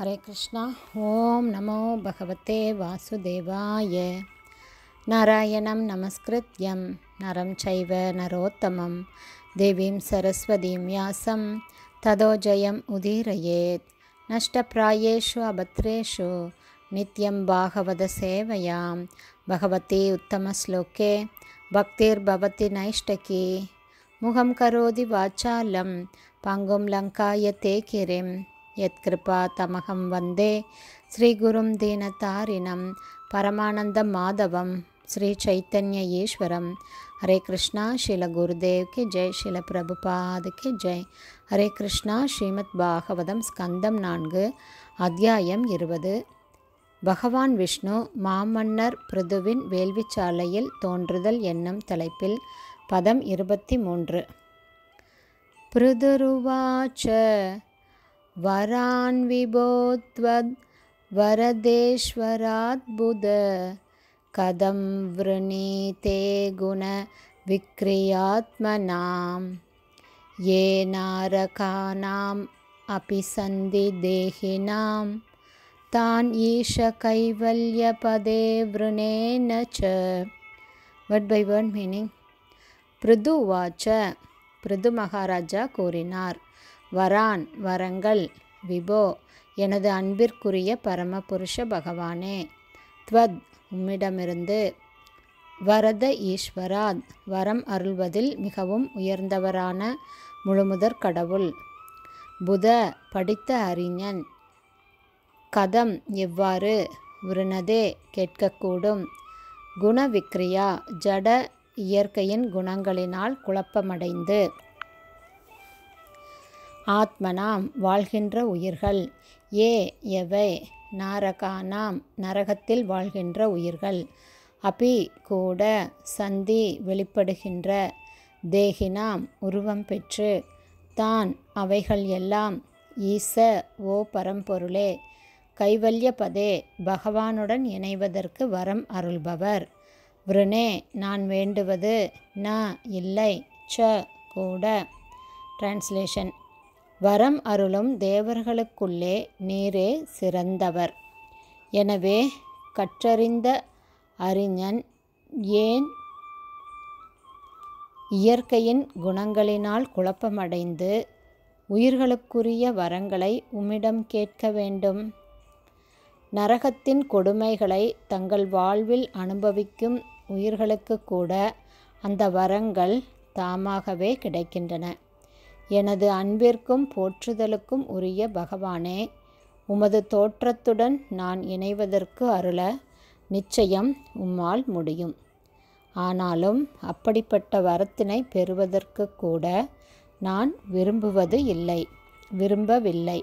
ஹரே கிருஷ்ணா ஓம் நமோ பகவதே வாசுதேவாய நாராயணம் நமஸ்கிருத்யம் நரம் சைவ நரோத்தமம் தேவீம் சரஸ்வதீம் யாசம் ததோ ஜெயம் உதீரயேத் நஷ்டப்பிராயேஷு அபத்ரேஷு நித்யம் பாகவத சேவையாம் பகவதி உத்தமஸ்லோகே பக்திர்பவதி நைஷ்டகி முகம் கரோதி வாச்சாலம் பங்கும் லங்காயத்தே கிரிம் யத்கிருபா தமகம் வந்தே ஸ்ரீகுரும் தீனதாரிணம் பரமானந்த மாதவம் ஸ்ரீ சைத்தன்ய ஈஸ்வரம் ஹரே கிருஷ்ணா ஸ்ரீல குருதேவ் கி ஜெய் ஸ்ரீல பிரபுபாத் கி ஜெய் ஹரே கிருஷ்ணா ஸ்ரீமத் பாகவதம் ஸ்கந்தம் நான்கு அத்தியாயம் இருபது பகவான் விஷ்ணு மாமன்னர் பிருதுவின் வேள்விச்சாலையில் தோன்றுதல் என்னும் தலைப்பில் பதம் இருபத்தி மூன்று பிருதுருவாச்ச वरान् विभोत्वद् वरदेश्वराद्बुध कथं वृणीते गुणविक्रियात्मनां ये नारकानाम् अपि सन्धि देहिनां तान् ईश कैवल्यपदे वृणेन च what by word meaning Prithu வாச்ச பிருது மகாராஜா கூறினார் வரான் வரங்கள் விபோ எனது அன்பிற்குரிய பரமபுருஷ பகவானே த்வத் உம்மிடமிருந்து வரத ஈஸ்வராத் வரம் அருள்வதில் மிகவும் உயர்ந்தவரான முழுமுதற் கடவுள் புத படித்த அறிஞன் கதம் எவ்வாறு விருணதே கேட்கக்கூடும் குணவிக்ரியா ஜட இயற்கையின் குணங்களினால் குழப்பமடைந்து ஆத்மனாம் வாழ்கின்ற உயிர்கள் ஏ எவை நாரகானாம் நரகத்தில் வாழ்கின்ற உயிர்கள் அபி கூட சந்தி வெளிப்படுகின்ற தேகினாம் உருவம் பெற்று தான் அவைகள் எல்லாம் ஈச ஓ பரம்பொருளே கைவல்யபதே பகவானுடன் இணைவதற்கு வரம் அருள்பவர் விருணே நான் வேண்டுவது ந இல்லை ச கூட டிரான்ஸ்லேஷன் வரம் அருளும் தேவர்களுக்குள்ளே நீரே சிறந்தவர் எனவே கற்றறிந்த அறிஞன் ஏன் இயற்கையின் குணங்களினால் குழப்பமடைந்து உயிர்களுக்குரிய வரங்களை உம்மிடம் கேட்க வேண்டும் நரகத்தின் கொடுமைகளை தங்கள் வாழ்வில் அனுபவிக்கும் உயிர்களுக்கு கூட அந்த வரங்கள் தாமாகவே கிடைக்கின்றன எனது அன்பிற்கும் போற்றுதலுக்கும் உரிய பகவானே உமது தோற்றத்துடன் நான் இணைவதற்கு அருள நிச்சயம் உம்மால் முடியும் ஆனாலும் அப்படிப்பட்ட வரத்தினை பெறுவதற்கு கூட நான் விரும்புவது இல்லை விரும்பவில்லை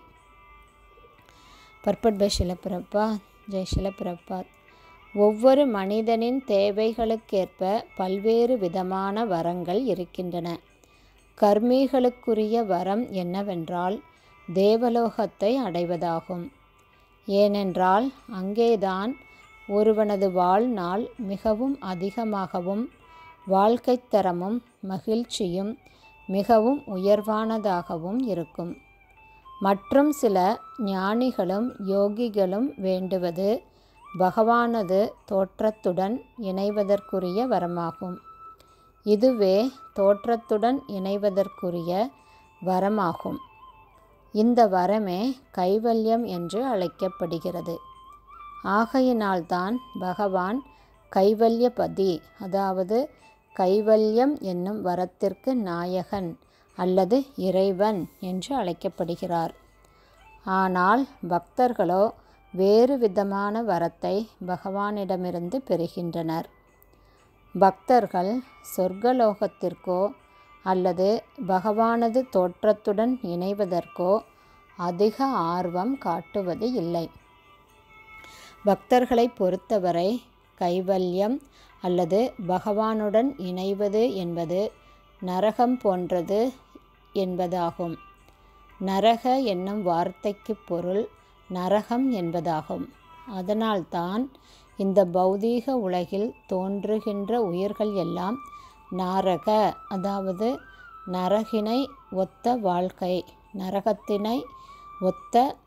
பர்பட் பை ஷிலப்பிரப்பா ஜெய் ஷிலப்பிரப்பாத் ஒவ்வொரு மனிதனின் தேவைகளுக்கேற்ப பல்வேறு விதமான வரங்கள் இருக்கின்றன கர்மிகளுக்குரிய வரம் என்னவென்றால் தேவலோகத்தை அடைவதாகும் ஏனென்றால் அங்கேதான் ஒருவனது வாழ்நாள் மிகவும் அதிகமாகவும் வாழ்க்கைத் தரமும் மகிழ்ச்சியும் மிகவும் உயர்வானதாகவும் இருக்கும் மற்றும் சில ஞானிகளும் யோகிகளும் வேண்டுவது பகவானது தோற்றத்துடன் இணைவதற்குரிய வரமாகும் இதுவே தோற்றத்துடன் இணைவதற்குரிய வரமாகும் இந்த வரமே கைவல்யம் என்று அழைக்கப்படுகிறது ஆகையினால்தான் பகவான் கைவல்யபதி அதாவது கைவல்யம் என்னும் வரத்திற்கு நாயகன் அல்லது இறைவன் என்று அழைக்கப்படுகிறார் ஆனால் பக்தர்களோ வேறு விதமான வரத்தை பகவானிடமிருந்து பெறுகின்றனர் பக்தர்கள் சொர்க்கலோகத்திற்கோ அல்லது பகவானது தோற்றத்துடன் இணைவதற்கோ அதிக ஆர்வம் காட்டுவது இல்லை பக்தர்களை பொறுத்தவரை கைவல்யம் அல்லது பகவானுடன் இணைவது என்பது நரகம் போன்றது என்பதாகும் நரக என்னும் வார்த்தைக்கு பொருள் நரகம் என்பதாகும் அதனால்தான் இந்த பௌதீக உலகில் தோன்றுகின்ற உயிர்கள் எல்லாம் நாரக அதாவது நரகினை ஒத்த வாழ்க்கை நரகத்தினை ஒத்த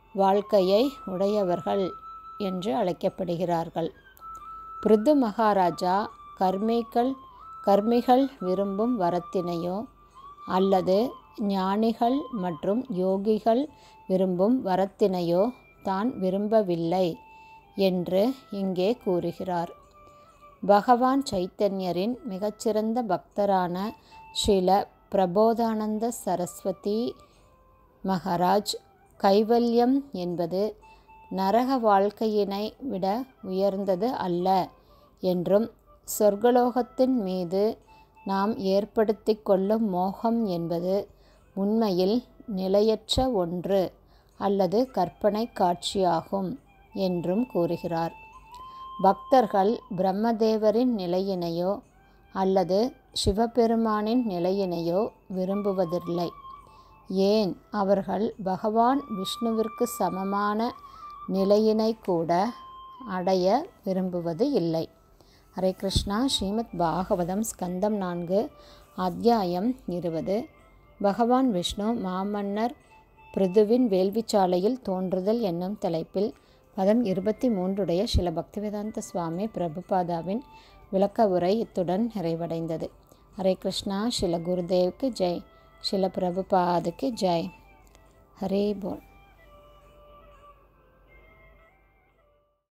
வாழ்க்கையை உடையவர்கள் என்று அழைக்கப்படுகிறார்கள் பிருது மகாராஜா கர்மிகள் கர்மிகள் விரும்பும் வரத்தினையோ அல்லது ஞானிகள் மற்றும் யோகிகள் விரும்பும் வரத்தினையோ தான் விரும்பவில்லை என்று இங்கே கூறுகிறார் பகவான் சைத்தன்யரின் மிகச்சிறந்த பக்தரான ஸ்ரீல பிரபோதானந்த சரஸ்வதி மகாராஜ் கைவல்யம் என்பது நரக வாழ்க்கையினை விட உயர்ந்தது அல்ல என்றும் சொர்க்கலோகத்தின் மீது நாம் ஏற்படுத்தி கொள்ளும் மோகம் என்பது உண்மையில் நிலையற்ற ஒன்று அல்லது கற்பனை காட்சியாகும் என்றும் கூறுகிறார் பக்தர்கள் பிரம்மதேவரின் நிலையினையோ அல்லது சிவபெருமானின் நிலையினையோ விரும்புவதில்லை ஏன் அவர்கள் பகவான் விஷ்ணுவிற்கு சமமான நிலையினை கூட அடைய விரும்புவது இல்லை ஹரே கிருஷ்ணா ஸ்ரீமத் பாகவதம் ஸ்கந்தம் நான்கு அத்தியாயம் இருபது பகவான் விஷ்ணு மாமன்னர் பிருதுவின் வேள்விச்சாலையில் தோன்றுதல் என்னும் தலைப்பில் பதம் இருபத்தி மூன்றுடைய சில பக்திவேதாந்த சுவாமி பிரபுபாதாவின் விளக்க உரை இத்துடன் நிறைவடைந்தது ஹரே கிருஷ்ணா ஸ்ரீல குருதேவுக்கு ஜெய் ஸ்ரீல பிரபுபாதுக்கு ஜெய் ஹரே போல்